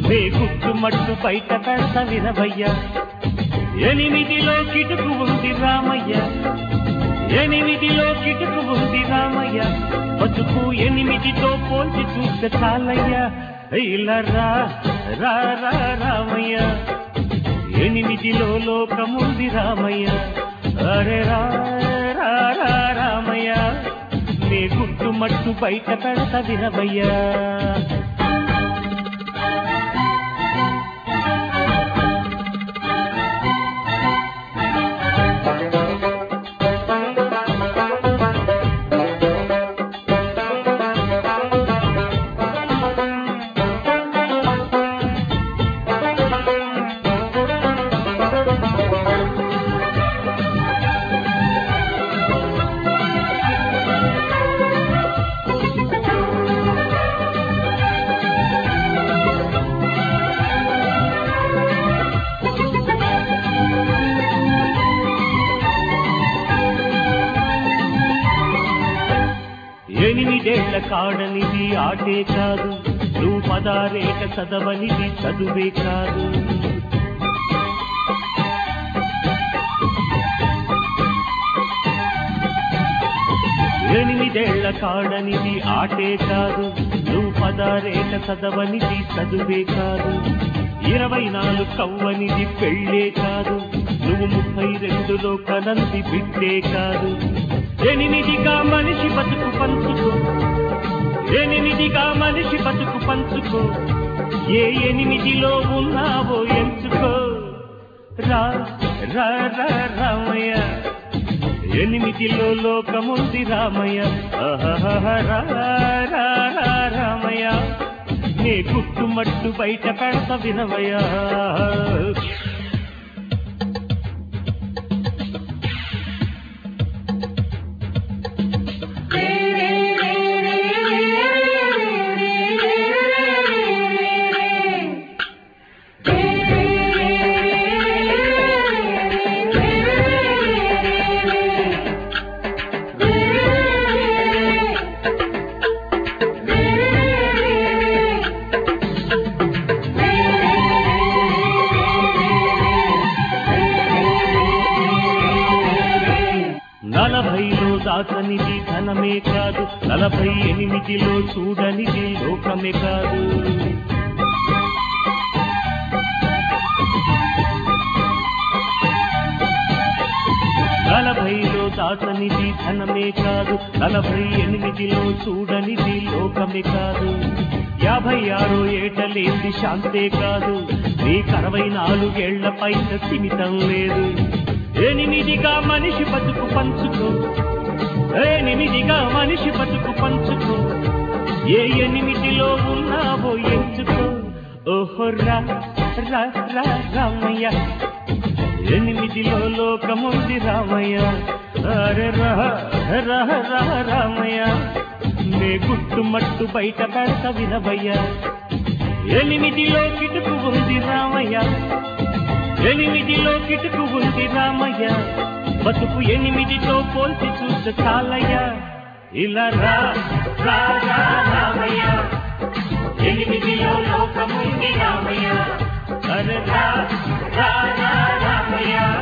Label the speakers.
Speaker 1: నే గుట్టుమట్టు బయట పెడత వినవయ్యా ఎనిమిదిలో కిటుకు ఉంది రామయ్య ఎనిమిదిలో కిటుకు ఉంది రామయ్య బతుకు ఎనిమిదితో పోల్చి చూస్తే చాలయ్యా ఇలా రా రా రా రామయ్య ఎనిమిదిలో లోకముంది రామయ్య అరే రా రా రా రామయ్య నీ గుట్టు మట్టు బయట పెడత వినవయ్యా ఎనిమిదేళ్ల కాడనిది ఆటే కాదు నువ్వు పదారేట చదవనిది చదువే కాదు ఎనిమిదేళ్ల కాడనిది ఆటే కాదు నువ్వు పదారేట చదవనిది చదువే కాదు ఇరవై నాలుగు కవ్వనిది పెళ్ళే కాదు నువ్వు ముప్పై రెండులో కనంది బిడ్డే కాదు ఎనిమిదిగా మనిషి బతుకు పంచుకో ఎనిమిదిగా మనిషి బతుకు పంచుకో ఏ ఎనిమిదిలో ఉన్నావో ఎంచుకో రా రా రా రామయ్య ఎనిమిదిలో లోకముంది రామయ్య ఆహాహా, రా రా రా రామయ్య నీ గుట్టుమట్టు బయట పెడత వినవయ్యా నలభైలో దాచనిది ధనమే కాదు నలభై ఎనిమిదిలో చూడనిది లోకమే కాదు నలభైలో దాచనిది ధనమే కాదు నలభై ఎనిమిదిలో చూడనిది లోకమే కాదు యాభై ఆరో ఏటలేంది శాంతే కాదు నీకు అరవై నాలుగేళ్ల పైన సిమితం లేదు ఎనిమిదిగా మనిషి బతుకు పంచుకో ఎనిమిదిగా మనిషి బతుకు పంచుకో ఏ ఎనిమిదిలో ఉన్నావో ఎంచుకో ఓహో రా రా రా రామయ్య ఎనిమిదిలో లోకముంది రామయ్య అరే రహ రహ రహ రామయ్య నే గుట్టు మట్టు బయట పెడత వినవయ్య ఎనిమిదిలో కిటుకు ఉంది రామయ్య ఎనిమిదిలో కిటుకు ఉంది రామయ్య బతుకు ఎనిమిదితో పోల్చి చూస్తే చాలయ్య ఇలా రా రా రా రామయ్య ఎనిమిదిలో లోకముంది రామయ్య అరే రా రా రా రామయ్య